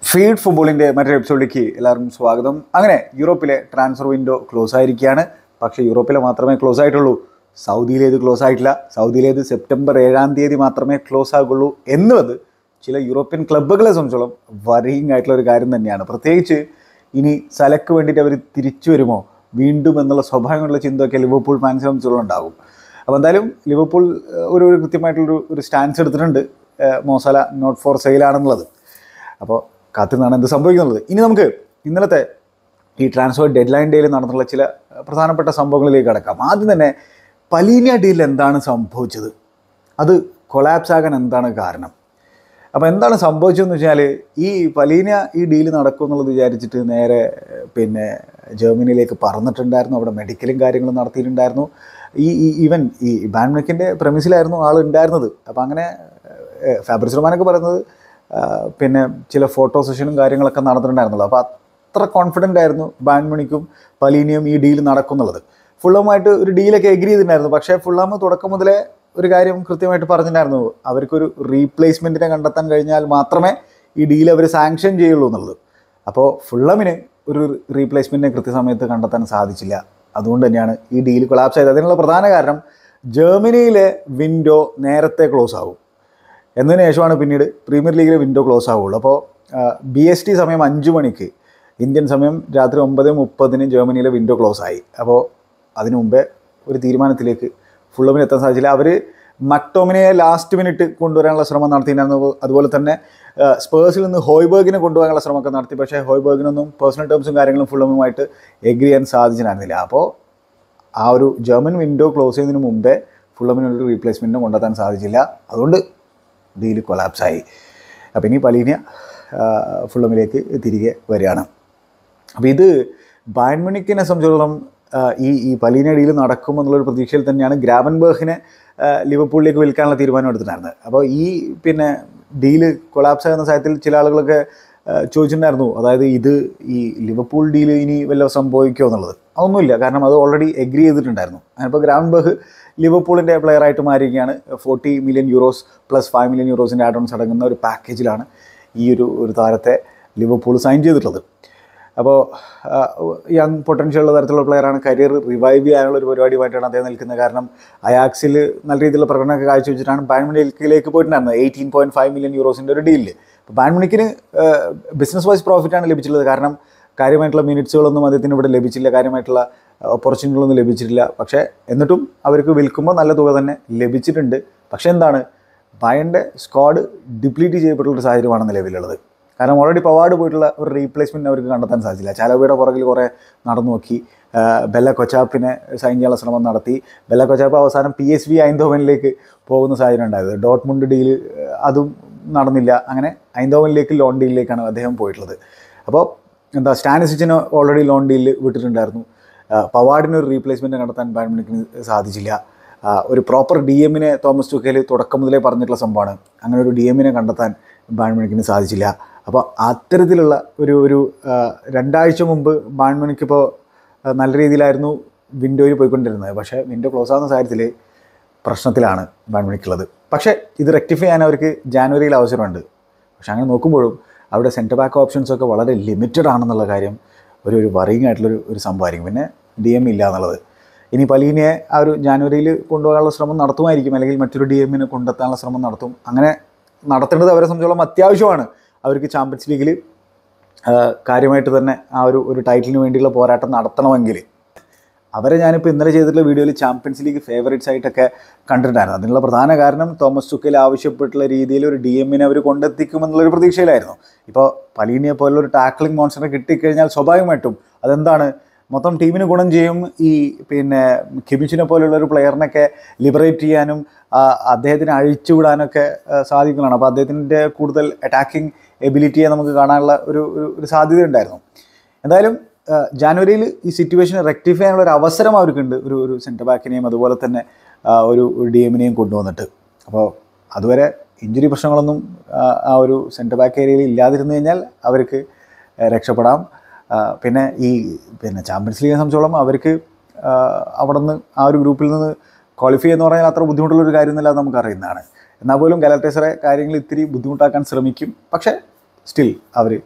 feed ഫുട്ബോളിൻ്റെ മറ്റൊരു എപ്പിസോഡിലേക്ക് എല്ലാവർക്കും സ്വാഗതം അങ്ങനെ യൂറോപ്പിലെ ട്രാൻസ്ഫർ വിൻഡോ ക്ലോസ് ആയിരിക്കുകയാണ് പക്ഷേ യൂറോപ്പിലെ മാത്രമേ ക്ലോസ് ആയിട്ടുള്ളൂ സൗദിയിലേത് ക്ലോസ് ആയിട്ടില്ല സൗദിയിലേത് സെപ്റ്റംബർ ഏഴാം തീയതി മാത്രമേ ക്ലോസ് ആകുള്ളൂ എന്നുള്ളത് ചില യൂറോപ്യൻ ക്ലബ്ബുകളെ സംബന്ധിച്ചോളം വറിയിങ് ആയിട്ടുള്ള ഒരു കാര്യം തന്നെയാണ് പ്രത്യേകിച്ച് ഇനി സലക്ക് വേണ്ടിയിട്ട് അവർ തിരിച്ചു വരുമോ വീണ്ടും എന്നുള്ള സ്വാഭാവികമുള്ള ചിന്തയൊക്കെ ലിവർപൂൾ ഫാൻസിനെ സംബന്ധിച്ചോളം ഉണ്ടാകും അപ്പോൾ എന്തായാലും ലിവർപൂൾ ഏഹ്, ഒരു ഒരു കൃത്യമായിട്ടുള്ളൊരു ഒരു സ്റ്റാൻസ് എടുത്തിട്ടുണ്ട് ഏഹ്, മോസല നോട്ട് ഫോർ സെയിലാണെന്നുള്ളത് അപ്പോൾ കാത്തിരുന്നാണ് എന്ത് സംഭവിക്കുന്നത് ഇനി നമുക്ക് ഇന്നലത്തെ ഈ ട്രാൻസ്ഫർ ഡെഡ് ലൈൻ ഡേയിൽ നടന്നുള്ള ചില പ്രധാനപ്പെട്ട സംഭവങ്ങളിലേക്ക് കടക്കാം ആദ്യം തന്നെ പലീനിയ ഡീലിൽ എന്താണ് സംഭവിച്ചത് അത് കൊളാപ്സ് ആകാൻ എന്താണ് കാരണം അപ്പോൾ എന്താണ് സംഭവിച്ചതെന്ന് വെച്ചാൽ ഈ പലീന ഈ ഡീല് നടക്കും എന്നുള്ളത് വിചാരിച്ചിട്ട് നേരെ ഏഹ്, പിന്നെ ജർമ്മനിയിലേക്ക് പറന്നിട്ടുണ്ടായിരുന്നു അവിടെ മെഡിക്കലും കാര്യങ്ങളും നടത്തിയിട്ടുണ്ടായിരുന്നു ഈ ഈ ഈവൻ ഈ ബാൻമെക്കിൻ്റെ പ്രമിസിലായിരുന്നു ആൾ ഉണ്ടായിരുന്നത് അപ്പോൾ അങ്ങനെ ഏഹ്, ഫാബ്രിസ് റഹ്മാനൊക്കെ പറയുന്നത് ആഹ്, പിന്നെ ചില ഫോട്ടോ സെഷനും കാര്യങ്ങളൊക്കെ നടന്നിട്ടുണ്ടായിരുന്നുള്ളൂ അപ്പോൾ അത്ര കോൺഫിഡൻ്റ് ആയിരുന്നു ബാൻമണിക്കും പലീനിയും ഈ ഡീൽ നടക്കുന്നുള്ളത് ഫുള്ളമായിട്ട് ഒരു ഡീലൊക്കെ എഗ്രി ചെയ്തിട്ടുണ്ടായിരുന്നു പക്ഷേ ഫുള്ളാമ് തുടക്കം മുതലേ ഒരു കാര്യം കൃത്യമായിട്ട് പറഞ്ഞിട്ടുണ്ടായിരുന്നു അവർക്കൊരു റീപ്ലേസ്മെൻറ്റിനെ കണ്ടെത്താൻ കഴിഞ്ഞാൽ മാത്രമേ ഈ ഡീൽ അവർ സാങ്ഷൻ ചെയ്യുള്ളൂ എന്നുള്ളത് അപ്പോൾ ഫുള്ളമിന് ഒരു റീപ്ലേസ്മെൻറ്റിനെ കൃത്യസമയത്ത് കണ്ടെത്താൻ സാധിച്ചില്ല അതുകൊണ്ട് തന്നെയാണ് ഈ ഡീൽ കൊളാപ്സ് ചെയ്തത് അതിനുള്ള പ്രധാന കാരണം ജർമ്മനിയിലെ വിൻഡോ നേരത്തെ ക്ലോസ് ആവും എന്നതിന് ശേഷമാണ് പിന്നീട് പ്രീമിയർ ലീഗിലെ വിൻഡോ ക്ലോസ് ആവുള്ളൂ അപ്പോൾ ബി എസ് ടി സമയം അഞ്ച് മണിക്ക് ഇന്ത്യൻ സമയം രാത്രി ഒമ്പത് മുപ്പതിന് ജർമ്മനിയിലെ വിൻഡോ ക്ലോസ് ആയി അപ്പോൾ അതിനു മുമ്പേ ഒരു തീരുമാനത്തിലേക്ക് ഫുള്ളമിന് എത്താൻ സാധിച്ചില്ല അവർ മക്ടോമിനെ ലാസ്റ്റ് മിനിറ്റ് കൊണ്ടുവരാനുള്ള ശ്രമം നടത്തിയിട്ടുണ്ടായിരുന്നു അതുപോലെ തന്നെ ആ, സ്പേഴ്സിൽ നിന്ന് ഹോയ്ബർഗിനെ കൊണ്ടുപോകാനുള്ള ശ്രമമൊക്കെ നടത്തി പക്ഷേ ഹോയ്ബർഗിനൊന്നും പേഴ്സണൽ ടേംസും കാര്യങ്ങളും ഫുള്ളമുമായിട്ട് എഗ്രി ചെയ്യാൻ സാധിച്ചിട്ടുണ്ടായിരുന്നില്ല അപ്പോൾ ആ ഒരു ജർമ്മൻ വിൻഡോ ക്ലോസ് ചെയ്യുന്നതിന് മുമ്പേ ഫുള്ളമിനൊരു റീപ്ലേസ്മെൻറ്റിനും കൊണ്ടെത്താൻ സാധിച്ചില്ല അതുകൊണ്ട് ഡീല് കൊളാപ്സായി അപ്പോൾ ഇനി പലീനിയ ഫുള്ളമിലേക്ക് തിരികെ വരികയാണ് അപ്പോൾ ഇത് ബാൻമണിക്കിനെ സംബന്ധിച്ചിടത്തോളം ആ, ഈ ഈ പലീന ഡീൽ നടക്കുമെന്നുള്ളൊരു പ്രതീക്ഷയിൽ തന്നെയാണ് ഗ്രാവൻബർഗിനെ ആ, ലിവർപൂളിലേക്ക് വിൽക്കാനുള്ള തീരുമാനം എടുത്തിട്ടുണ്ടായിരുന്നത് അപ്പോൾ ഈ പിന്നെ ഡീല് കൊളാപ്സ് ആകുന്ന സാഹചര്യത്തിൽ ചില ആളുകളൊക്കെ ആ, ചോദിച്ചിട്ടുണ്ടായിരുന്നു അതായത് ഇത് ഈ ലിവർപൂൾ ഡീൽ ഇനി വല്ല സംഭവിക്കുമോ എന്നുള്ളത് അതൊന്നുമില്ല കാരണം അത് ഓൾറെഡി എഗ്രി ചെയ്തിട്ടുണ്ടായിരുന്നു അപ്പോൾ ഗ്രാവൻബർഗ് ലിവർപൂളിൻ്റെ പ്ലെയറായിട്ട് മാറിയിരിക്കുകയാണ് forty million euros plus five million യൂറോസിൻ്റെ ആഡോൺസ് അടങ്ങുന്ന ഒരു പാക്കേജിലാണ് ഈ ഒരു ഒരു താരത്തെ ലിവർപൂൾ സൈൻ ചെയ്തിട്ടുള്ളത് അപ്പോൾ യങ് പൊട്ടൻഷ്യൽ ഉള്ള തരത്തിലുള്ള പ്ലെയറാണ് കരിയർ റിവൈവ് ചെയ്യാനുള്ള ഒരു പരിപാടിയുമായിട്ടാണ് അദ്ദേഹം നിൽക്കുന്നത് കാരണം അയാക്സിൽ നല്ല രീതിയിലുള്ള പ്രകടനമൊക്കെ കാഴ്ചവെച്ചിട്ടാണ് ബാൻമണിക്കിലേക്ക് പോയിട്ടുണ്ടായിരുന്നത് എയ്റ്റീൻ പോയിൻറ്റ് ഫൈവ് മില്യൺ യൂറോസിൻ്റെ ഒരു ഡീലിൽ അപ്പോൾ ബാൻമണിക്കിന് ബിസിനസ് വൈസ് പ്രോഫിറ്റാണ് ലഭിച്ചിട്ടുള്ളത് കാരണം കാര്യമായിട്ടുള്ള മിനിറ്റ്സുകളൊന്നും അദ്ദേഹത്തിന് ഇവിടെ ലഭിച്ചില്ല കാര്യമായിട്ടുള്ള ഓപ്പർച്യൂണിറ്റികളൊന്നും ലഭിച്ചിട്ടില്ല പക്ഷേ എന്നിട്ടും അവർക്ക് വിൽക്കുമ്പോൾ നല്ല തുക തന്നെ ലഭിച്ചിട്ടുണ്ട് പക്ഷേ എന്താണ് ബയൻ്റെ സ്ക്വാഡ് ഡിപ്ലീറ്റ് ചെയ്യപ്പെട്ടുള്ള ഒരു സാഹചര്യമാണ് നിലവിലുള്ളത് കാരണം ഓൾറെഡി പവാർഡ് പോയിട്ടുള്ള ഒരു റീപ്ലേസ്മെൻറ്റ് അവർക്ക് കണ്ടെത്താൻ സാധിച്ചില്ല ചാലവയുടെ പുറകിൽ കുറേ നടന്നു നോക്കി ആ, ബെല്ല കൊച്ചാപ്പിനെ സൈൻ ചെയ്യാനുള്ള ശ്രമം നടത്തി ബെല്ല കൊച്ചാപ്പ് അവസാനം പി എസ് വി ഐന്തോവനിലേക്ക് പോകുന്ന സാഹചര്യം ഉണ്ടായത് ഡോട്ട്മുണ്ട് ഡീല് അതും നടന്നില്ല അങ്ങനെ ഐന്തോവനിലേക്ക് ലോൺ ഡീലിലേക്കാണ് അദ്ദേഹം പോയിട്ടുള്ളത് അപ്പോൾ എന്താ സ്റ്റാനിസിച്ചിന് ഓൾറെഡി ലോൺ ഡീലിൽ വിട്ടിട്ടുണ്ടായിരുന്നു ആ, പവാർഡിന് ഒരു റീപ്ലേസ്മെൻറ്റ് കണ്ടെത്താൻ ബാഡ്മിൻ്റണിന് സാധിച്ചില്ല ആ, ഒരു പ്രോപ്പർ ഡി എമ്മിനെ തോമസ് ടുക്കേൽ തുടക്കം മുതലേ പറഞ്ഞിട്ടുള്ള സംഭവമാണ് അങ്ങനെ ഒരു ഡി എമ്മിനെ കണ്ടെത്താൻ ബാൺമണിക്കിന് സാധിച്ചില്ല അപ്പോൾ അത്തരത്തിലുള്ള ഒരു ഒരു ആ, രണ്ടാഴ്ച മുമ്പ് ബാൺമണിക്ക് ഇപ്പോൾ നല്ല രീതിയിലായിരുന്നു വിൻഡോയിൽ പോയിക്കൊണ്ടിരുന്നത് പക്ഷേ വിൻഡോ ക്ലോസ് ആവുന്ന സാഹചര്യത്തിൽ പ്രശ്നത്തിലാണ് ബാൺമണിക്കുള്ളത് പക്ഷേ ഇത് റെക്ടിഫൈ ചെയ്യാൻ അവർക്ക് ജാനുവരിയിൽ അവസരമുണ്ട് പക്ഷെ അങ്ങനെ നോക്കുമ്പോഴും അവിടെ സെൻറ്റർ ബാക്ക് ഓപ്ഷൻസ് ഒക്കെ വളരെ ലിമിറ്റഡ് ആണെന്നുള്ള കാര്യം ഒരു ഒരു വറിയിങ് ആയിട്ടുള്ളൊരു ഒരു സംഭവമായിരിക്കും പിന്നെ ഡി എം ഇല്ല എന്നുള്ളത് ഇനി പലീനിയെ ആ ഒരു ജാനുവരിയിൽ കൊണ്ടുപോകാനുള്ള ശ്രമം നടത്തുമായിരിക്കും അല്ലെങ്കിൽ മറ്റൊരു ഡി എമ്മിനെ കൊണ്ടെത്താനുള്ള ശ്രമം നടത്തും അങ്ങനെ നടത്തേണ്ടത് അവരെ സംബന്ധിച്ചോളം അത്യാവശ്യമാണ് അവർക്ക് ചാമ്പ്യൻസ് ലീഗിൽ കാര്യമായിട്ട് തന്നെ ആ ഒരു ഒരു ടൈറ്റിലിന് വേണ്ടിയുള്ള പോരാട്ടം നടത്തണമെങ്കിൽ അവരെ ഞാനിപ്പോൾ ഇന്നലെ ചെയ്തിട്ടുള്ള വീഡിയോയിൽ ചാമ്പ്യൻസ് ലീഗ് ഫേവറേറ്റ്സ് ആയിട്ടൊക്കെ കണ്ടിട്ടുണ്ടായിരുന്നു അതിനുള്ള പ്രധാന കാരണം തോമസ് തുക്കൽ ആവശ്യപ്പെട്ടുള്ള രീതിയിൽ ഒരു ഡി എമ്മിനെ അവർ കൊണ്ടെത്തിക്കുമെന്നുള്ളൊരു പ്രതീക്ഷയിലായിരുന്നു ഇപ്പോൾ പലീനിയെ പോലുള്ള ഒരു ടാക്ലിംഗ് മോൺസ്റ്ററെ കിട്ടിക്കഴിഞ്ഞാൽ സ്വാഭാവികമായിട്ടും അതെന്താണ് മൊത്തം ടീമിന് ഗുണം ചെയ്യും ഈ പിന്നെ കിമിച്ചിനെ പോലുള്ള ഒരു പ്ലെയറിനൊക്കെ ലിബറേറ്റ് ചെയ്യാനും ആ, അദ്ദേഹത്തിനെ അഴിച്ചുവിടാനൊക്കെ ആ, സാധിക്കുന്നതാണ് അപ്പോൾ അദ്ദേഹത്തിൻ്റെ കൂടുതൽ അറ്റാക്കിംഗ് എബിലിറ്റിയെ നമുക്ക് കാണാനുള്ള ഒരു ഒരു- ഒരു സാധ്യത ഉണ്ടായിരുന്നു എന്തായാലും ആ, ജാനുവരിയിൽ ഈ സിറ്റുവേഷൻ റെക്ടിഫൈ ചെയ്യാനുള്ള ഒരു അവസരം അവർക്കുണ്ട് ഒരു ഒരു സെൻറ്റർ ബാക്കിനെയും അതുപോലെ തന്നെ ആ, ഒരു ഡി എമ്മിനെയും കൊണ്ടുവന്നിട്ട് അപ്പോൾ അതുവരെ ഇഞ്ചുറി പ്രശ്നങ്ങളൊന്നും ആ, ആ ഒരു സെൻറ്റർ ബാക്ക് ഏരിയയിൽ ഇല്ലാതിരുന്നു കഴിഞ്ഞാൽ അവർക്ക് ആ, രക്ഷപ്പെടാം ആ, പിന്നെ ഈ പിന്നെ ചാമ്പ്യൻസ് ലീഗിനെ സംബന്ധിച്ചോളം അവർക്ക് ആ, അവിടെ നിന്ന് ആ ഒരു ഗ്രൂപ്പിൽ നിന്ന് ക്വാളിഫൈ എന്ന് പറഞ്ഞാൽ അത്ര ബുദ്ധിമുട്ടുള്ളൊരു കാര്യമൊന്നുമില്ല എന്ന് നമുക്ക് അറിയുന്നതാണ് എന്നാൽ പോലും ഗലാറ്റേസറെ കാര്യങ്ങൾ ഇത്തിരി ബുദ്ധിമുട്ടാക്കാൻ ശ്രമിക്കും പക്ഷേ സ്റ്റിൽ അവർ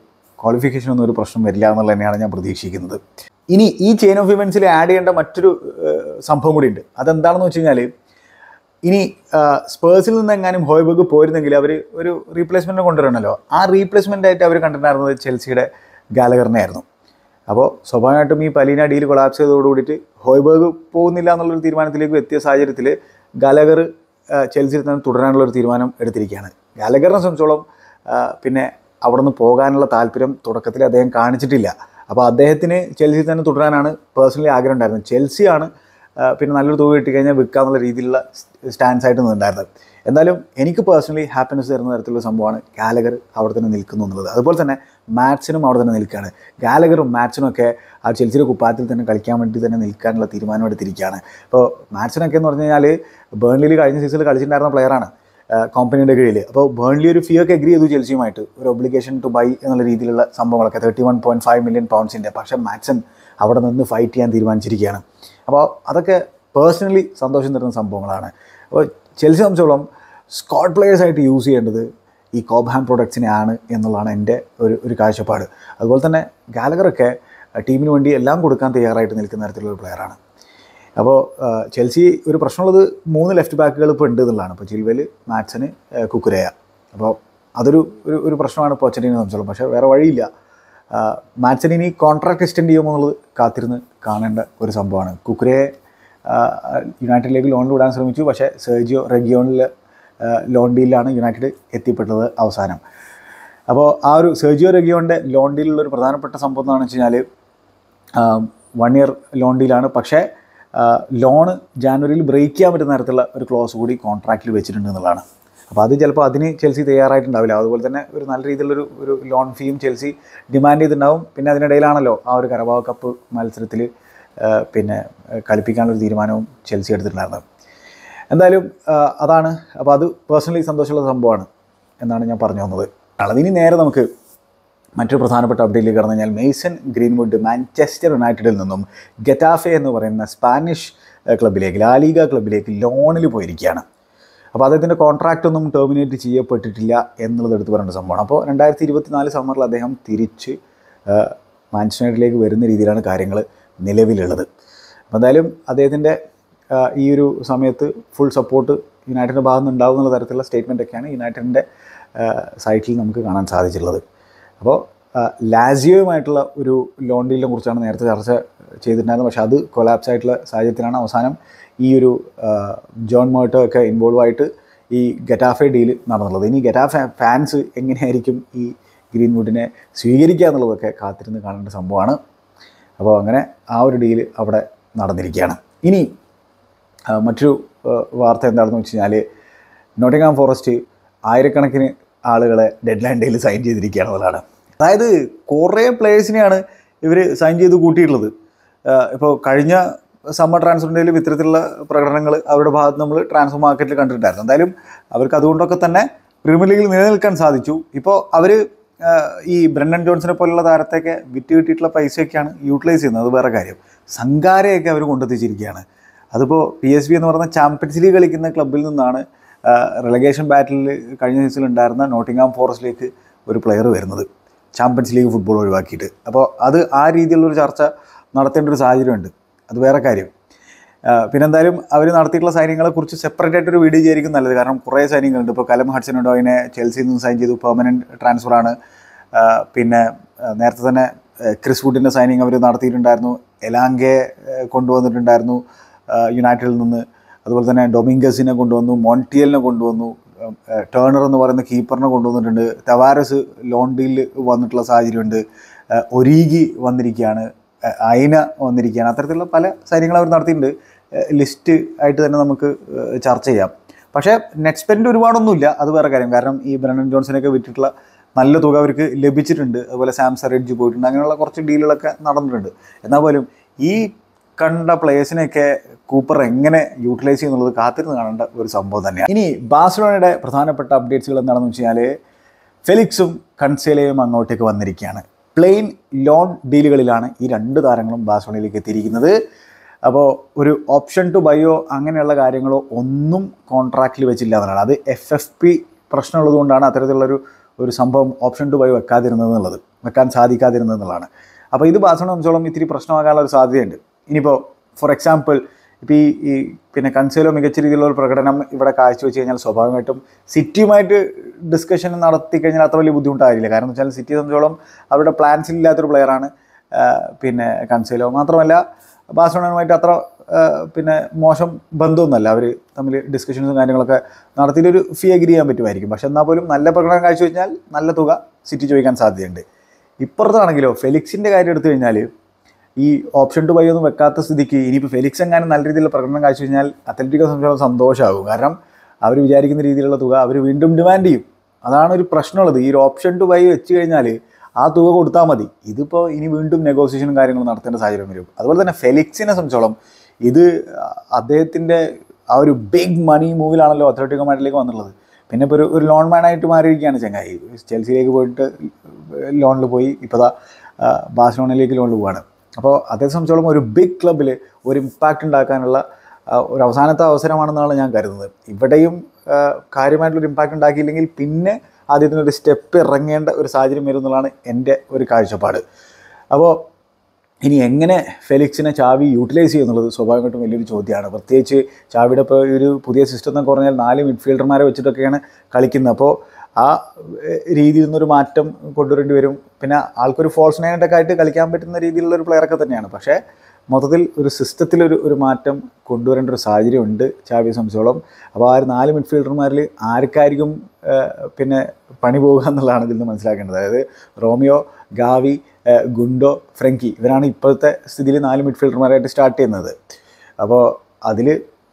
ക്വാളിഫിക്കേഷൻ ഒന്നും ഒരു പ്രശ്നം വരില്ല എന്നുള്ളത് തന്നെയാണ് ഞാൻ പ്രതീക്ഷിക്കുന്നത് ഇനി ഈ ചെയിൻ ഓഫ് ഇവൻസിൽ ആഡ് ചെയ്യേണ്ട മറ്റൊരു ഏഹ്, സംഭവം കൂടി ഉണ്ട് അതെന്താണെന്ന് വെച്ച് കഴിഞ്ഞാൽ ഇനി സ്പേഴ്സിൽ നിന്ന് എങ്ങാനും ഹോയ്ബർഗ് പോയിരുന്നെങ്കിൽ അവർ ഒരു റീപ്ലേസ്മെൻറ്റ് കൊണ്ടുവരണമല്ലോ ആ റീപ്ലേസ്മെൻ്റ് ആയിട്ട് അവർ കണ്ടിട്ടുണ്ടായിരുന്നത് ചെൽസിയുടെ ഗാലഗറിനെ ആയിരുന്നു അപ്പോൾ സ്വാഭാവികമായിട്ടും ഈ പലീന ഡീൽ കൊളാപ്സ് ചെയ്തതോട് കൂടിയിട്ട് ഹോയ്ബർഗ് പോകുന്നില്ല എന്നുള്ളൊരു തീരുമാനത്തിലേക്ക് എത്തിയ സാഹചര്യത്തിൽ ഗാലഗർ ചെൽസിയിൽ തന്നെ തുടരാനുള്ള ഒരു തീരുമാനം എടുത്തിരിക്കുകയാണ് ഗാലഗറിനെ സംബന്ധിച്ചോളം ആ, പിന്നെ അവിടെ നിന്ന് പോകാനുള്ള താല്പര്യം തുടക്കത്തിൽ അദ്ദേഹം കാണിച്ചിട്ടില്ല അപ്പോൾ അദ്ദേഹത്തിന് ചെൽസിയിൽ തന്നെ തുടരാനാണ് പേഴ്സണലി ആഗ്രഹം ഉണ്ടായിരുന്നത് ചെൽസിയാണ് ആ, പിന്നെ നല്ലൊരു തുക കിട്ടിക്കഴിഞ്ഞാൽ വിൽക്കാന്നുള്ള രീതിയിലുള്ള സ്റ്റാൻസ് ആയിട്ട് നിന്നുണ്ടായിരുന്നത് എന്തായാലും എനിക്ക് പേഴ്സണലി ഹാപ്പിനെസ് തരുന്ന തരത്തിലുള്ള സംഭവമാണ് ഗാലഗർ അവിടെ തന്നെ നിൽക്കുന്നു എന്നുള്ളത് അതുപോലെ തന്നെ മാറ്റ്സിനും അവിടെ തന്നെ നിൽക്കുകയാണ് ഗാലഗറും മാറ്റ്സിനും ഒക്കെ ആ ചെൽസിയുടെ കുപ്പായത്തിൽ തന്നെ കളിക്കാൻ വേണ്ടി തന്നെ നിൽക്കാനുള്ള തീരുമാനം എടുത്തിരിക്കുകയാണ് ഇപ്പോൾ മാറ്റ്സിനൊക്കെ എന്ന് പറഞ്ഞു കഴിഞ്ഞാൽ ബേൺലിയിൽ കഴിഞ്ഞ സീസണിൽ കളിച്ചിട്ടുണ്ടായിരുന്ന പ്ലെയറാണ് കമ്പനിയുടെ കീഴിൽ അപ്പോൾ ബേൺലി ഒരു ഫീ ഒക്കെ എഗ്രി ചെയ്തു ചെൽസിയുമായിട്ട് ഒരു ഒബ്ലിഗേഷൻ ടു ബൈ എന്നുള്ള രീതിയിലുള്ള സംഭവങ്ങളൊക്കെ thirty one point five million പൗണ്ട്സിൻ്റെ പക്ഷേ മാറ്റ്സൺ അവിടെ നിന്ന് ഫൈറ്റ് ചെയ്യാൻ തീരുമാനിച്ചിരിക്കുകയാണ് അപ്പോൾ അതൊക്കെ പേഴ്സണലി സന്തോഷം തരുന്ന സംഭവങ്ങളാണ് അപ്പോൾ ചെൽസി സംബന്ധിച്ചോളം സ്കോഡ് പ്ലേയേഴ്സായിട്ട് യൂസ് ചെയ്യേണ്ടത് ഈ കോബ്ഹാം പ്രൊഡക്ട്സിനെ ആണ് എന്നുള്ളതാണ് എൻ്റെ ഒരു ഒരു കാഴ്ചപ്പാട് അതുപോലെ തന്നെ ഗാലഗറൊക്കെ ടീമിന് വേണ്ടി എല്ലാം കൊടുക്കാൻ തയ്യാറായിട്ട് നിൽക്കുന്ന തരത്തിലുള്ള ഒരു പ്ലെയറാണ് അപ്പോൾ ചെൽസി ഒരു പ്രശ്നമുള്ളത് മൂന്ന് ലെഫ്റ്റ് ബാക്കുകൾ ഇപ്പോൾ ഉണ്ട് എന്നുള്ളതാണ് ഇപ്പോൾ ചിൽവെൽ മാറ്റ്സന് കുക്കുരയ അപ്പോൾ അതൊരു ഒരു ഒരു പ്രശ്നമാണ് പോച്ചറ്റിനെ സംബന്ധിച്ചോളം പക്ഷേ വേറെ വഴിയില്ല മാറ്റ്സന് ഇനി കോൺട്രാക്ട് എക്സ്റ്റെൻഡ് ചെയ്യുമോ എന്നുള്ളത് കാത്തിരുന്ന് കാണേണ്ട ഒരു സംഭവമാണ് കുക്കുരയെ യുണൈറ്റഡിലേക്ക് ലോണിൽ വിടാൻ ശ്രമിച്ചു പക്ഷേ സെർജിയോ റെഗിയോണിൽ ലോൺ ഡീലിലാണ് യുണൈറ്റഡ് എത്തിപ്പെട്ടത് അവസാനം അപ്പോൾ ആ ഒരു സെർജിയോ റെഗിയോണിൻ്റെ ലോൺ ഡീലിലുള്ള ഒരു പ്രധാനപ്പെട്ട സംഭവം എന്താണെന്ന് വെച്ച് കഴിഞ്ഞാൽ വൺ ഇയർ ലോൺ ഡീലാണ് പക്ഷേ ലോണ് ജാനുവരിയിൽ ബ്രേക്ക് ചെയ്യാൻ പറ്റുന്ന തരത്തിലുള്ള ഒരു ക്ലോസ് കൂടി കോൺട്രാക്റ്റിൽ വെച്ചിട്ടുണ്ട് എന്നുള്ളതാണ് അപ്പോൾ അത് ചിലപ്പോൾ അതിന് ചെൽസി തയ്യാറായിട്ടുണ്ടാവില്ല അതുപോലെ തന്നെ ഒരു നല്ല രീതിയിലുള്ളൊരു ഒരു ലോൺ ഫീയും ചെൽസി ഡിമാൻഡ് ചെയ്തിട്ടുണ്ടാവും പിന്നെ അതിനിടയിലാണല്ലോ ആ ഒരു കരബാവ് കപ്പ് മത്സരത്തിൽ പിന്നെ ആ, കളിപ്പിക്കാനുള്ളൊരു തീരുമാനവും ചെൽസി എടുത്തിട്ടുണ്ടായിരുന്നത് എന്തായാലും ആ, അതാണ് അപ്പോൾ അത് പേഴ്സണലി സന്തോഷമുള്ള സംഭവമാണ് എന്നാണ് ഞാൻ പറഞ്ഞു വന്നത് അതിനി നേരെ നമുക്ക് മറ്റൊരു പ്രധാനപ്പെട്ട അപ്ഡേറ്റിലേക്ക് കടന്നു കഴിഞ്ഞാൽ മെയ്സൺ ഗ്രീൻവുഡ് മാഞ്ചസ്റ്റർ യുണൈറ്റഡിൽ നിന്നും ഗെറ്റാഫെ എന്ന് പറയുന്ന സ്പാനിഷ് ഏഹ്, ക്ലബിലേക്ക് ലാലിഗ ക്ലബിലേക്ക് ലോണിൽ പോയിരിക്കുകയാണ് അപ്പോൾ അദ്ദേഹത്തിൻ്റെ കോൺട്രാക്റ്റ് ഒന്നും ടെർമിനേറ്റ് ചെയ്യപ്പെട്ടിട്ടില്ല എന്നുള്ളത് എടുത്തു പറയേണ്ട സംഭവമാണ് അപ്പോൾ രണ്ടായിരത്തി ഇരുപത്തിനാല് സമ്മറിൽ അദ്ദേഹം തിരിച്ച് ഏഹ്, മാഞ്ചസ്റ്റർ യുണൈറ്റഡിലേക്ക് വരുന്ന രീതിയിലാണ് കാര്യങ്ങൾ നിലവിലുള്ളത് അപ്പോൾ എന്തായാലും അദ്ദേഹത്തിൻ്റെ ആഹ്, ഈ ഒരു സമയത്ത് ഫുൾ സപ്പോർട്ട് യുണൈറ്റഡിൻ്റെ ഭാഗത്ത് നിന്ന് ഉണ്ടാവും എന്നുള്ള തരത്തിലുള്ള സ്റ്റേറ്റ്മെൻ്റ് ഒക്കെയാണ് യുണൈറ്റഡിൻ്റെ സൈറ്റിൽ നമുക്ക് കാണാൻ സാധിച്ചിട്ടുള്ളത് അപ്പോൾ ലാസിയോയുമായിട്ടുള്ള ഒരു ലോൺ ഡീലിനെ കുറിച്ചാണ് നേരത്തെ ചർച്ച ചെയ്തിട്ടുണ്ടായിരുന്നത് പക്ഷേ അത് കൊലാപ്സ് ആയിട്ടുള്ള സാഹചര്യത്തിലാണ് അവസാനം ഈ ഒരു ആ, ജോൺ മോട്ടോ ഒക്കെ ഇൻവോൾവ് ആയിട്ട് ഈ ഗറ്റാഫെ ഡീല് നടന്നുള്ളത് ഇനി ഗറ്റാഫെ ഫാൻസ് എങ്ങനെയായിരിക്കും ഈ ഗ്രീൻവുഡിനെ സ്വീകരിക്കുക എന്നുള്ളതൊക്കെ കാത്തിരുന്ന് കാണേണ്ട സംഭവമാണ് അപ്പോൾ അങ്ങനെ ആ ഒരു ഡീല് അവിടെ നടന്നിരിക്കുകയാണ് ഇനി ആ, മറ്റൊരു ആ, വാർത്ത എന്താണെന്ന് വെച്ച് കഴിഞ്ഞാൽ നോട്ടിംഗാം ഫോറസ്റ്റ് ആയിരക്കണക്കിന് ആളുകളെ ഡെഡ് ലൈൻ ഡേയിൽ സൈൻ ചെയ്തിരിക്കുകയാണ് എന്നുള്ളതാണ് അതായത് കുറേ പ്ലേയേഴ്സിനെയാണ് ഇവർ സൈൻ ചെയ്ത് കൂട്ടിയിട്ടുള്ളത് ഇപ്പോൾ കഴിഞ്ഞ സമ്മർ ട്രാൻസ്ഫറിൻ്റെയിലും ഇത്തരത്തിലുള്ള പ്രകടനങ്ങൾ അവരുടെ ഭാഗത്ത് നമ്മൾ ട്രാൻസ്ഫർ മാർക്കറ്റിൽ കണ്ടിട്ടുണ്ടായിരുന്നു എന്തായാലും അവർക്ക് അതുകൊണ്ടൊക്കെ തന്നെ പ്രീമിയർ ലീഗിൽ നിലനിൽക്കാൻ സാധിച്ചു ഇപ്പോൾ അവർ ഈ ബ്രണ്ടൻ ജോൺസിനെ പോലുള്ള താരത്തെയൊക്കെ വിറ്റ് കിട്ടിയിട്ടുള്ള പൈസയൊക്കെയാണ് യൂട്ടിലൈസ് ചെയ്യുന്നത് അത് വേറെ കാര്യം സംഘാരയൊക്കെ അവർ കൊണ്ടെത്തിച്ചിരിക്കുകയാണ് അതിപ്പോൾ പി എസ് ബി എന്ന് പറയുന്ന ചാമ്പ്യൻസ് ലീഗ് കളിക്കുന്ന ക്ലബിൽ നിന്നാണ് റിലഗേഷൻ ബാറ്റിൽ കഴിഞ്ഞ സീസണിൽ ഉണ്ടായിരുന്ന നോട്ടിംഗാം ഫോറസ്റ്റിലേക്ക് ഒരു പ്ലെയർ വരുന്നത് ചാമ്പ്യൻസ് ലീഗ് ഫുട്ബോൾ ഒഴിവാക്കിയിട്ട് അപ്പോൾ അത് ആ രീതിയിലുള്ളൊരു ചർച്ച നടത്തേണ്ട ഒരു സാഹചര്യമുണ്ട് അത് വേറെ കാര്യം ആ, പിന്നെ എന്തായാലും അവർ നടത്തിയിട്ടുള്ള സൈനികളെക്കുറിച്ച് സെപ്പറേറ്റ് ആയിട്ടൊരു വീഡിയോ ചെയ്യായിരിക്കും നല്ലത് കാരണം കുറേ സൈനികളുണ്ട് ഇപ്പോൾ കലം ഹഡ്സൺ ഉണ്ടോ അതിനെ ചെൽസിയിൽ നിന്ന് സൈൻ ചെയ്തു പെർമനൻറ്റ് ട്രാൻസ്ഫറാണ് പിന്നെ ആ, നേരത്തെ തന്നെ ആ, ക്രിസ് വുഡിൻ്റെ സൈനിങ് അവർ നടത്തിയിട്ടുണ്ടായിരുന്നു എലാങ്കെ ആ, കൊണ്ടുവന്നിട്ടുണ്ടായിരുന്നു ആ, യുണൈറ്റഡിൽ നിന്ന് അതുപോലെ തന്നെ ഡൊമിംഗസിനെ കൊണ്ടുവന്നു മോണ്ടിയലിനെ കൊണ്ടുവന്നു ആ, ടേണർ എന്ന് പറയുന്ന കീപ്പറിനെ കൊണ്ടുവന്നിട്ടുണ്ട് തവാരസ് ലോൺ ഡീലിൽ വന്നിട്ടുള്ള സാഹചര്യമുണ്ട് ആ, ഒരീഗി വന്നിരിക്കുകയാണ് ആ, അയിന വന്നിരിക്കുകയാണ് അത്തരത്തിലുള്ള പല കാര്യങ്ങൾ അവർ നടത്തിയിട്ടുണ്ട് ലിസ്റ്റ് ആയിട്ട് തന്നെ നമുക്ക് ആ, ചർച്ച ചെയ്യാം പക്ഷേ നെറ്റ് സ്പെൻഡ് ഒരുപാടൊന്നുമില്ല അത് വേറെ കാര്യം കാരണം ഈ ബ്രണ്ടൻ ജോൺസനൊക്കെ വിറ്റിട്ടുള്ള നല്ല തുക അവർക്ക് ലഭിച്ചിട്ടുണ്ട് അതുപോലെ സാംസൺ റെഡ്ജ് പോയിട്ടുണ്ട് അങ്ങനെയുള്ള കുറച്ച് ഡീലുകളൊക്കെ നടന്നിട്ടുണ്ട് എന്നാൽ പോലും ഈ കണ്ട പ്ലേയേഴ്സിനെയൊക്കെ കൂപ്പർ എങ്ങനെ യൂട്ടിലൈസ് ചെയ്യുന്നുള്ളത് കാത്തിരുന്ന് കാണേണ്ട ഒരു സംഭവം തന്നെയാണ് ഇനി ബാഴ്സലോണയുടെ പ്രധാനപ്പെട്ട അപ്ഡേറ്റ്സുകൾ എന്താണെന്ന് വെച്ച് കഴിഞ്ഞാൽ ഫെലിക്സും കൺസേലയും അങ്ങോട്ടേക്ക് വന്നിരിക്കുകയാണ് പ്ലെയിൻ ലോൺ ഡീലുകളിലാണ് ഈ രണ്ട് താരങ്ങളും ബാഴ്സലോണയിലേക്ക് എത്തിയിരിക്കുന്നത് അപ്പോൾ ഒരു ഓപ്ഷൻ ടു ബയോ അങ്ങനെയുള്ള കാര്യങ്ങളോ ഒന്നും കോൺട്രാക്റ്റിൽ വെച്ചില്ല എന്നുള്ളതാണ് അത് എഫ് എഫ് പി പ്രശ്നമുള്ളത് കൊണ്ടാണ് അത്തരത്തിലുള്ളൊരു ഒരു സംഭവം ഓപ്ഷൻ ടു ബയോ വെക്കാതിരുന്നത് എന്നുള്ളത് വെക്കാൻ സാധിക്കാതിരുന്നതെന്നുള്ളതാണ് അപ്പോൾ ഇത് ബാഴ്സലോണ സംബന്ധിച്ചോളം ഇത്തിരി പ്രശ്നമാകാനുള്ള ഒരു സാധ്യതയുണ്ട് ഇനിയിപ്പോൾ ഫോർ എക്സാമ്പിൾ ഇപ്പോൾ ഈ ഈ പിന്നെ കൺസേലോ മികച്ച രീതിയിലുള്ള ഒരു പ്രകടനം ഇവിടെ കാഴ്ചവെച്ച് കഴിഞ്ഞാൽ സ്വാഭാവികമായിട്ടും സിറ്റിയുമായിട്ട് ഡിസ്കഷൻ നടത്തി കഴിഞ്ഞാൽ അത്ര വലിയ ബുദ്ധിമുട്ടായിരിക്കില്ല കാരണം എന്ന് വെച്ചാൽ സിറ്റിയെ സംബന്ധിച്ചോളം അവരുടെ പ്ലാൻസിൽ ഇല്ലാത്തൊരു പ്ലെയറാണ് പിന്നെ കൺസേലോ മാത്രമല്ല ബാഴ്സലോണയുമായിട്ട് അത്ര ആ, പിന്നെ മോശം ബന്ധമൊന്നുമല്ല അവർ തമ്മിൽ ഡിസ്കഷൻസും കാര്യങ്ങളൊക്കെ നടത്തിയിട്ട് ഒരു ഫീ അഗ്രി ചെയ്യാൻ പറ്റുമായിരിക്കും പക്ഷെ എന്നാൽ പോലും നല്ല പ്രകടനം കാഴ്ചവെച്ചാൽ നല്ല തുക സിറ്റി ചോദിക്കാൻ സാധ്യതയുണ്ട് ഇപ്പുറത്താണെങ്കിലോ ഫെലിക്സിൻ്റെ കാര്യം എടുത്തു കഴിഞ്ഞാൽ ഈ ഓപ്ഷൻ ടു ബൈ ഒന്നും വെക്കാത്ത സ്ഥിതിക്ക് ഇനിയിപ്പോൾ ഫെലിക്സ് എങ്ങാനും നല്ല രീതിയിലുള്ള പ്രകടനം കാഴ്ച കഴിഞ്ഞാൽ അത്ലറ്റിക്കോ സംബന്ധിച്ചോളം സന്തോഷമാകും കാരണം അവർ വിചാരിക്കുന്ന രീതിയിലുള്ള തുക അവർ വീണ്ടും ഡിമാൻഡ് ചെയ്യും അതാണ് ഒരു പ്രശ്നമുള്ളത് ഈ ഒരു ഓപ്ഷൻ ടു ബൈ വെച്ച് കഴിഞ്ഞാൽ ആ തുക കൊടുത്താൽ മതി ഇതിപ്പോൾ ഇനി വീണ്ടും നെഗോസിയേഷനും കാര്യങ്ങളും നടത്തേണ്ട സാഹചര്യം വരും അതുപോലെ തന്നെ ഫെലിക്സിനെ സംബന്ധിച്ചോളം ഇത് അദ്ദേഹത്തിൻ്റെ ആ ഒരു ബിഗ് മണി മൂവിലാണല്ലോ അത്ലറ്റിക്കോ മാഡിലേക്ക് വന്നിട്ടുള്ളത് പിന്നെ ഇപ്പോൾ ഒരു ഒരു ലോൺ മാനായിട്ട് മാറിയിരിക്കുകയാണ് ചങ്ങായി ചെൽസിയിലേക്ക് പോയിട്ട് ലോണിൽ പോയി ഇപ്പോൾ ദാ ആ, ബാഴ്സലോണയിലേക്ക് ലോണിൽ പോവാണ് അപ്പോൾ അതേ സംബന്ധിച്ചോളം ഒരു ബിഗ് ക്ലബിൽ ഒരു ഇമ്പാക്റ്റ് ഉണ്ടാക്കാനുള്ള ആ, ഒരു അവസാനത്തെ അവസരമാണെന്നാണ് ഞാൻ കരുതുന്നത് ഇവിടെയും ആ, കാര്യമായിട്ടുള്ളൊരു ഇമ്പാക്റ്റ് ഉണ്ടാക്കിയില്ലെങ്കിൽ പിന്നെ ആദ്യത്തിന് ഒരു സ്റ്റെപ്പ് ഇറങ്ങേണ്ട ഒരു സാഹചര്യം വരും എന്നുള്ളതാണ് എൻ്റെ ഒരു കാഴ്ചപ്പാട് അപ്പോൾ ഇനി എങ്ങനെ ഫെലിക്സിനെ ചാവി യൂട്ടിലൈസ് ചെയ്യുക എന്നുള്ളത് സ്വാഭാവികമായിട്ടും വലിയൊരു ചോദ്യമാണ് പ്രത്യേകിച്ച് ചാവിയുടെ ഇപ്പോൾ ഈ ഒരു പുതിയ സിസ്റ്റം എന്നൊക്കെ പറഞ്ഞാൽ നാല് മിഡ്ഫീൽഡർമാരെ വെച്ചിട്ടൊക്കെയാണ് കളിക്കുന്നത് അപ്പോൾ ആ ഏഹ്, രീതിയിൽ നിന്നൊരു മാറ്റം കൊണ്ടുവരേണ്ടി വരും പിന്നെ ആൾക്കൊരു ഫോൾസ് നയനൊക്കെ ആയിട്ട് കളിക്കാൻ പറ്റുന്ന രീതിയിലുള്ള ഒരു പ്ലെയറൊക്കെ തന്നെയാണ് പക്ഷേ മൊത്തത്തിൽ ഒരു സിസ്റ്റത്തിലൊരു ഒരു മാറ്റം കൊണ്ടുവരേണ്ട ഒരു സാഹചര്യമുണ്ട് ചാവിയെ സംബന്ധിച്ചോളം അപ്പോൾ ആ ഒരു നാല് മിഡ്ഫീൽഡർമാരിൽ ആർക്കായിരിക്കും ഏഹ്, പിന്നെ പണി പോകുക എന്നുള്ളതാണ് ഇതിൽ നിന്ന് മനസ്സിലാക്കേണ്ടത് അതായത് റോമിയോ ഗാവി ഏഹ്, ഗുണ്ടോ ഫ്രങ്കി ഇവരാണ് ഇപ്പോഴത്തെ സ്ഥിതിയിൽ നാല് മിഡ്ഫീൽഡർമാരായിട്ട് സ്റ്റാർട്ട് ചെയ്യുന്നത് അപ്പോൾ അതിൽ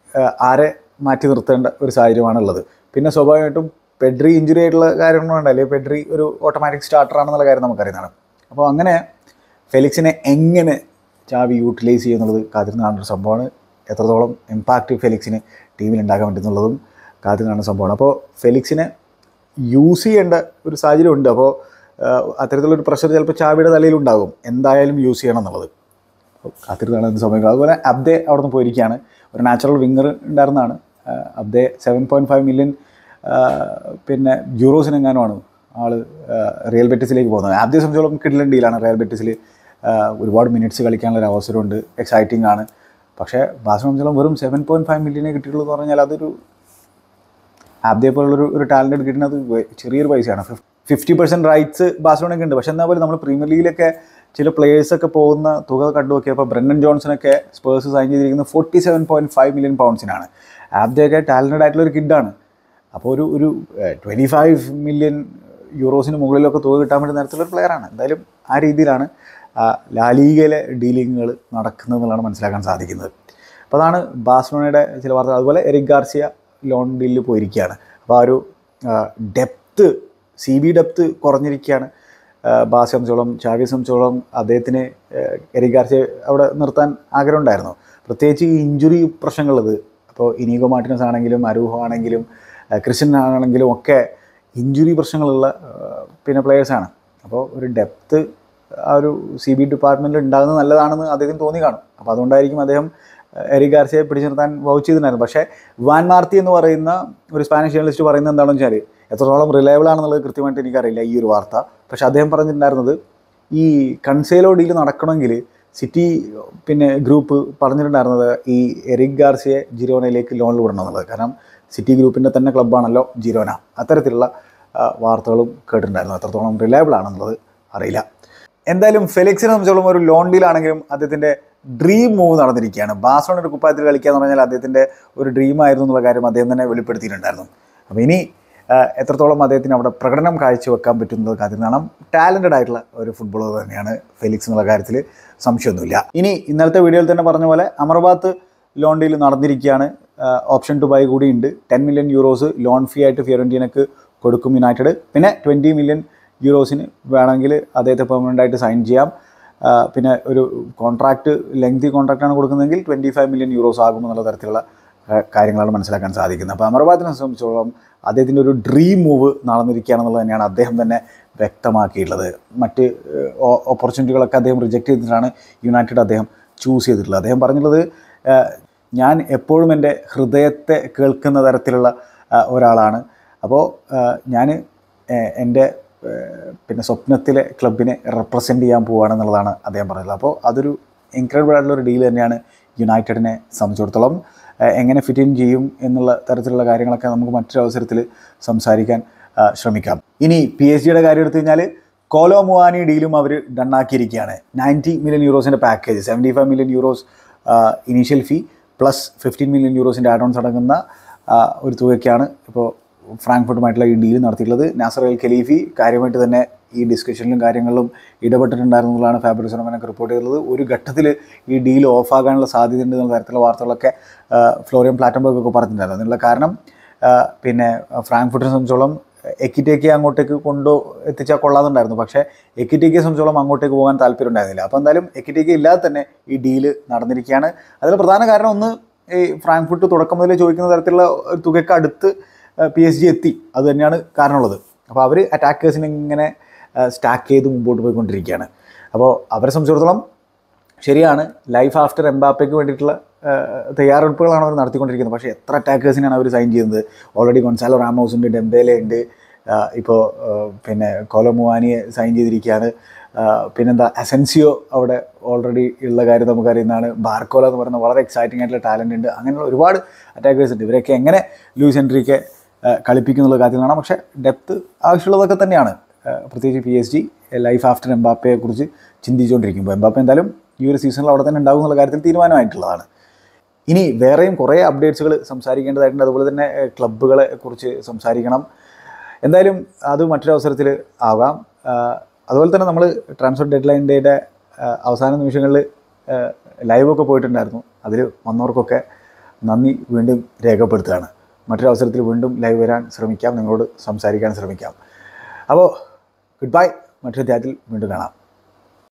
ആരെ മാറ്റി നിർത്തേണ്ട ഒരു സാഹചര്യമാണുള്ളത് പിന്നെ സ്വാഭാവികമായിട്ടും പെഡ്രി ഇഞ്ചുറി ആയിട്ടുള്ള കാര്യങ്ങളുണ്ട് അല്ലെങ്കിൽ പെഡ്രി ഒരു ഓട്ടോമാറ്റിക് സ്റ്റാർട്ടറാണെന്നുള്ള കാര്യം നമുക്കറിയുന്നതാണ് അപ്പോൾ അങ്ങനെ ഫെലിക്സിനെ എങ്ങനെ ചാവി യൂട്ടിലൈസ് ചെയ്യുന്നുള്ളത് കാത്തിരുന്ന് കാണുന്ന ഒരു സംഭവമാണ് എത്രത്തോളം ഇമ്പാക്റ്റ് ഫെലിക്സിന് ടീമിൽ ഉണ്ടാക്കാൻ പറ്റുന്നുള്ളതും കാത്തിരുന്ന് കാണുന്ന സംഭവമാണ് അപ്പോൾ ഫെലിക്സിനെ യൂസ് ചെയ്യേണ്ട ഒരു സാഹചര്യം ഉണ്ട് അപ്പോൾ അത്തരത്തിലുള്ളൊരു പ്രഷർ ചിലപ്പോൾ ചാവിയുടെ തലയിലുണ്ടാകും എന്തായാലും യൂസ് ചെയ്യണം എന്നുള്ളത് അപ്പോൾ കാത്തിരുന്നാണ് എന്ത് സമയം അതുപോലെ അബ്ദെ അവിടെ നിന്ന് പോയിരിക്കുകയാണ് ഒരു നാച്ചുറൽ വിങ്ങർ ഉണ്ടായിരുന്നതാണ് ആ, Abde seven point five million പിന്നെ യൂറോസിനെങ്ങാനുമാണ് ആൾ റിയൽ ബെറ്റിസിലേക്ക് പോകുന്നത് ആദ്യ സംബന്ധിച്ചോളം കിഡ്ലൻ ഡീലാണ് റിയൽ ബെറ്റിസിൽ ഒരുപാട് മിനിറ്റ്സ് കളിക്കാനുള്ള ഒരു അവസരമുണ്ട് എക്സൈറ്റിംഗ് ആണ് പക്ഷേ ബാസിനെ സംബന്ധിച്ചോളം വെറും സെവൻ പോയിൻറ്റ് ഫൈവ് മില്യനെ കിട്ടിയിട്ടുള്ളൂ എന്ന് പറഞ്ഞാൽ അതൊരു ആബ്ദയെ പോലുള്ളൊരു ഒരു ടാലൻറ്റ് കിട്ടുന്നത് വെ- ചെറിയൊരു പൈസയാണ് ഫിഫ്റ്റി പെർസെൻറ്റ് റൈറ്റ്സ് ബാഴ്സലോണയ്ക്ക് ഉണ്ട് പക്ഷേ എന്നാൽ പോലും നമ്മൾ പ്രീമിയർ ലീഗിലൊക്കെ ചില പ്ലേയേഴ്സൊക്കെ പോകുന്ന തുക കണ്ടു നോക്കിയപ്പോൾ ബ്രണ്ടൻ ജോൺസണൊക്കെ സ്പേഴ്സ് സൈൻ ചെയ്തിരിക്കുന്നത് forty seven point five million പൗണ്ട്സിനാണ് ആബ്ദയൊക്കെ ടാലൻറ്റഡ് ആയിട്ടുള്ള ഒരു കിഡാണ് അപ്പോൾ ഒരു ഒരു ട്വൻറ്റി ഫൈവ് മില്യൺ യൂറോസിന് മുകളിലൊക്കെ തുക കിട്ടാൻ വേണ്ടി നേരത്തിലൊരു പ്ലെയറാണ് എന്തായാലും ആ രീതിയിലാണ് ആ, ലാലീഗയിലെ ഡീലിങ്ങുകൾ നടക്കുന്നത് എന്നുള്ളതാണ് മനസ്സിലാക്കാൻ സാധിക്കുന്നത് അപ്പോൾ അതാണ് ബാഴ്സലോണയുടെ ചില വാർത്തകൾ അതുപോലെ എറിക് ഗാർസിയ ലോൺ ഡീലിൽ പോയിരിക്കുകയാണ് അപ്പോൾ ആ ഒരു ഡെപ്ത്ത് സി ബി ഡെപ്ത്ത് കുറഞ്ഞിരിക്കുകയാണ് ബാസി സംബന്ധിച്ചോളം ചാവി സംബന്ധിച്ചോളം അദ്ദേഹത്തിന് ആ, എറിക് ഗാർസിയ അവിടെ നിർത്താൻ ആഗ്രഹമുണ്ടായിരുന്നു പ്രത്യേകിച്ച് ഈ ഇഞ്ചുറി പ്രശ്നങ്ങളുള്ളത് അപ്പോൾ ഇനീഗോ മാർട്ടിനസ് ആണെങ്കിലും അരൂഹോ ആണെങ്കിലും ആ, ക്രിസ്ത്യൻ ആണെങ്കിലും ഒക്കെ ഇഞ്ചുറി പ്രശ്നങ്ങളുള്ള ആ, പിന്നെ പ്ലെയേഴ്സാണ് അപ്പോൾ ഒരു ഡെപ്ത്ത് ആ ഒരു സി ബി ഡിപ്പാർട്ട്മെൻറ്റിൽ ഉണ്ടാകുന്നത് നല്ലതാണെന്ന് അദ്ദേഹത്തിന് തോന്നി കാണും അപ്പോൾ അതുകൊണ്ടായിരിക്കും അദ്ദേഹം എറിക് ഗാർസിയെ പിടിച്ചു നിർത്താൻ വൗച്ച് ചെയ്തിട്ടുണ്ടായിരുന്നു പക്ഷേ വാൻ മാർത്തി എന്ന് പറയുന്ന ഒരു സ്പാനിഷ് ജേർണലിസ്റ്റ് പറയുന്നത് എന്താണെന്ന് വെച്ചാൽ എത്രത്തോളം റിലയബിൾ ആണെന്നുള്ളത് കൃത്യമായിട്ട് എനിക്കറിയില്ല ഈ ഒരു വാർത്ത പക്ഷേ അദ്ദേഹം പറഞ്ഞിട്ടുണ്ടായിരുന്നത് ഈ കൺസേലോ ഡീൽ നടക്കണമെങ്കിൽ സിറ്റി പിന്നെ ഗ്രൂപ്പ് പറഞ്ഞിട്ടുണ്ടായിരുന്നത് ഈ എറിക് ഗാർസിയെ ജിരോനയിലേക്ക് ലോണിൽ വിടണം എന്നുള്ളത് കാരണം സിറ്റി ഗ്രൂപ്പിൻ്റെ തന്നെ ക്ലബ്ബാണല്ലോ ജിരോന അത്തരത്തിലുള്ള ആ, വാർത്തകളും കേട്ടിട്ടുണ്ടായിരുന്നു എത്രത്തോളം റിലയബിൾ ആണെന്നുള്ളത് അറിയില്ല എന്തായാലും ഫെലിക്സിനെ സംബന്ധിച്ചോളം ഒരു ലോൺ ഡീലാണെങ്കിലും അദ്ദേഹത്തിൻ്റെ ഡ്രീം മൂവ് നടന്നിരിക്കുകയാണ് ബാഴ്സലോണ ഒരു കുപ്പായത്തിൽ കളിക്കുക എന്ന് പറഞ്ഞാൽ അദ്ദേഹത്തിൻ്റെ ഒരു ഡ്രീം ആയിരുന്നു എന്നുള്ള കാര്യം അദ്ദേഹം തന്നെ വെളിപ്പെടുത്തിയിട്ടുണ്ടായിരുന്നു അപ്പോൾ ഇനി ആ, എത്രത്തോളം അദ്ദേഹത്തിന് അവിടെ പ്രകടനം കാഴ്ചവെക്കാൻ പറ്റുന്നത് കാത്തിരുന്നാണ് ടാലൻറ്റഡ് ആയിട്ടുള്ള ഒരു ഫുട്ബോളർ തന്നെയാണ് ഫെലിക്സ് എന്നുള്ള കാര്യത്തിൽ സംശയമൊന്നുമില്ല ഇനി ഇന്നലത്തെ വീഡിയോയിൽ തന്നെ പറഞ്ഞ പോലെ അമർബാത്ത് ലോൺ ഡീൽ നടന്നിരിക്കുകയാണ് ഓപ്ഷൻ ടു ബൈ കൂടിയുണ്ട് ten million euros loan fee ആയിട്ട് ഫിയോറന്റീനക്ക് കൊടുക്കും യുണൈറ്റഡ് പിന്നെ ട്വൻറ്റി മില്യൺ യൂറോസിന് വേണമെങ്കിൽ അദ്ദേഹത്തെ പെർമനൻ്റ് ആയിട്ട് സൈൻ ചെയ്യാം ആ, പിന്നെ ഒരു കോൺട്രാക്റ്റ് ലെങ്തി കോൺട്രാക്റ്റാണ് കൊടുക്കുന്നതെങ്കിൽ ട്വൻറ്റി ഫൈവ് മില്യൺ യൂറോസ് ആകും എന്നുള്ള തരത്തിലുള്ള ആ, കാര്യങ്ങളാണ് മനസ്സിലാക്കാൻ സാധിക്കുന്നത് അപ്പോൾ അമർബാദിനെ സംബന്ധിച്ചിടത്തോളം അദ്ദേഹത്തിൻ്റെ ഒരു ഡ്രീം മൂവ് നടന്നിരിക്കുകയാണെന്നുള്ളത് തന്നെയാണ് അദ്ദേഹം തന്നെ വ്യക്തമാക്കിയിട്ടുള്ളത് മറ്റ് ഓപ്പർച്യൂണിറ്റികളൊക്കെ അദ്ദേഹം റിജക്റ്റ് ചെയ്തിട്ടാണ് യുണൈറ്റഡ് അദ്ദേഹം ചൂസ് ചെയ്തിട്ടുള്ളത് അദ്ദേഹം പറഞ്ഞിട്ടുള്ളത് ആ, ഞാൻ എപ്പോഴും എൻ്റെ ഹൃദയത്തെ കേൾക്കുന്ന തരത്തിലുള്ള ആ, ഒരാളാണ് അപ്പോൾ ഞാൻ എൻ്റെ ഏഹ്, പിന്നെ സ്വപ്നത്തിലെ ക്ലബിനെ റെപ്രസെൻ്റ് ചെയ്യാൻ പോവുകയാണെന്നുള്ളതാണ് അദ്ദേഹം പറയുന്നത് അപ്പോൾ അതൊരു ഇൻക്രെഡിബിൾ ആയിട്ടുള്ള ഒരു ഡീൽ തന്നെയാണ് യുണൈറ്റഡിനെ സംബന്ധിച്ചിടത്തോളം ഏഹ്, എങ്ങനെ ഫിറ്റ് ഇൻ ചെയ്യും എന്നുള്ള തരത്തിലുള്ള കാര്യങ്ങളൊക്കെ നമുക്ക് മറ്റൊരു അവസരത്തിൽ സംസാരിക്കാൻ ആ, ശ്രമിക്കാം ഇനി പി എസ് ജിയുടെ കാര്യം എടുത്തു കഴിഞ്ഞാൽ കോലോ മുവാനി ഡീലും അവർ ഡണ്ണാക്കിയിരിക്കുകയാണ് നയൻറ്റി മില്യൺ യൂറോസിൻ്റെ package seventy five million euros initial fee plus fifteen million യൂറോസിൻ്റെ ആഡ് ഓൺസ് അടങ്ങുന്ന ആ, ഒരു തുകയ്ക്കാണ് ഇപ്പോൾ ഫ്രാങ്ക്ഫർട്ടുമായിട്ടുള്ള ഈ ഡീൽ നടത്തിയിട്ടുള്ളത് നാസർ അൽ ഖലീഫി കാര്യമായിട്ട് തന്നെ ഈ ഡിസ്കഷനിലും കാര്യങ്ങളിലും ഇടപെട്ടിട്ടുണ്ടായിരുന്നതാണ് ഫാബ്രിസ് റൊമാനൊക്കെ റിപ്പോർട്ട് ചെയ്തത് ഒരു ഘട്ടത്തിൽ ഈ ഡീൽ ഓഫാകാനുള്ള സാധ്യതയുണ്ട് എന്നുള്ള തരത്തിലുള്ള വാർത്തകളൊക്കെ ആ, ഫ്ലോറിയൻ പ്ലാറ്റംബർഗ് ഒക്കെ പറഞ്ഞിട്ടുണ്ടായിരുന്നു അതിനുള്ള കാരണം ആ, പിന്നെ ഫ്രാങ്ക്ഫർട്ടിനെ സംബന്ധിച്ചോളം എക്കിറ്റേക്ക് അങ്ങോട്ടേക്ക് കൊണ്ടു എത്തിച്ചാൽ കൊള്ളാമെന്നുണ്ടായിരുന്നു പക്ഷേ എക്കിറ്റേക്ക് സംബന്ധിച്ചോളം അങ്ങോട്ടേക്ക് പോകാൻ താല്പര്യം ഉണ്ടായിരുന്നില്ല അപ്പോൾ എന്തായാലും എക്കിറ്റേക്ക് ഇല്ലാതെ തന്നെ ഈ ഡീല് നടന്നിരിക്കുകയാണ് അതിൽ പ്രധാന കാരണം ഒന്ന് ഈ ഫ്രാങ്ക്ഫർട്ട് തുടക്കം മുതലേ ചോദിക്കുന്ന തരത്തിലുള്ള ഒരു തുകയ്ക്ക് അടുത്ത് പി എസ് ജി എത്തി അത് തന്നെയാണ് കാരണമുള്ളത് അപ്പോൾ അവർ അറ്റാക്കേഴ്സിനെ ഇങ്ങനെ സ്റ്റാക്ക് ചെയ്ത് മുമ്പോട്ട് പോയിക്കൊണ്ടിരിക്കുകയാണ് അപ്പോൾ അവരെ സംബന്ധിച്ചിടത്തോളം ശരിയാണ് ലൈഫ് ആഫ്റ്റർ എംബാപ്പയ്ക്ക് വേണ്ടിയിട്ടുള്ള ആ, തയ്യാറെടുപ്പുകളാണ് അവർ നടത്തിക്കൊണ്ടിരിക്കുന്നത് പക്ഷേ എത്ര അറ്റാക്കേഴ്സിനാണ് അവർ സൈൻ ചെയ്യുന്നത് ഓൾറെഡി ഗൊൺസാലോ റാമോസ് ഉണ്ട് ഡെംബേലെ ഉണ്ട് ഇപ്പോൾ പിന്നെ കോലോ മുവാനിയെ സൈൻ ചെയ്തിരിക്കുകയാണ് ആ, പിന്നെന്താ അസെൻസിയോ അവിടെ ഓൾറെഡി ഉള്ള കാര്യം നമുക്കറിയുന്നതാണ് ബാർക്കോല എന്ന് പറയുന്ന വളരെ എക്സൈറ്റിംഗ് ആയിട്ടുള്ള ടാലൻ്റ് ഉണ്ട് അങ്ങനെയുള്ള ഒരുപാട് അറ്റാക്കേഴ്സ് ഉണ്ട് ഇവരൊക്കെ എങ്ങനെ ലൂസ് എൻട്രിക്ക് കളിപ്പിക്കുന്നുള്ള കാര്യത്തിൽ കാണാം പക്ഷേ ഡെപ്ത് ആവശ്യമുള്ളതൊക്കെ തന്നെയാണ് ആ, പ്രത്യേകിച്ച് P S G life after എംബാപ്പയെ കുറിച്ച് ചിന്തിച്ചുകൊണ്ടിരിക്കുമ്പോൾ എംബാപ്പ എന്തായാലും ഈ ഒരു സീസണിൽ അവിടെ തന്നെ ഉണ്ടാകും എന്നുള്ള കാര്യത്തിൽ തീരുമാനമായിട്ടുള്ളതാണ് ഇനി വേറെയും കുറേ അപ്ഡേറ്റ്സുകൾ സംസാരിക്കേണ്ടതായിട്ടുണ്ട് അതുപോലെ തന്നെ ഏഹ്, ക്ലബ്ബുകളെ കുറിച്ച് സംസാരിക്കണം എന്തായാലും അത് മറ്റൊരു അവസരത്തിൽ ആവാം ആഹ്, അതുപോലെ തന്നെ നമ്മൾ ട്രാൻസ്ഫർ ഡെഡ് ലൈൻ ഡേയുടെ അവസാന നിമിഷങ്ങളിൽ ലൈവൊക്കെ പോയിട്ടുണ്ടായിരുന്നു അതിൽ വന്നവർക്കൊക്കെ നന്ദി വീണ്ടും രേഖപ്പെടുത്തുകയാണ് മറ്റൊരു അവസരത്തിൽ വീണ്ടും ലൈവ് വരാൻ ശ്രമിക്കാം നിങ്ങളോട് സംസാരിക്കാൻ ശ്രമിക്കാം അപ്പോൾ ഗുഡ് ബൈ മറ്റൊരു അധ്യായത്തിൽ വീണ്ടും കാണാം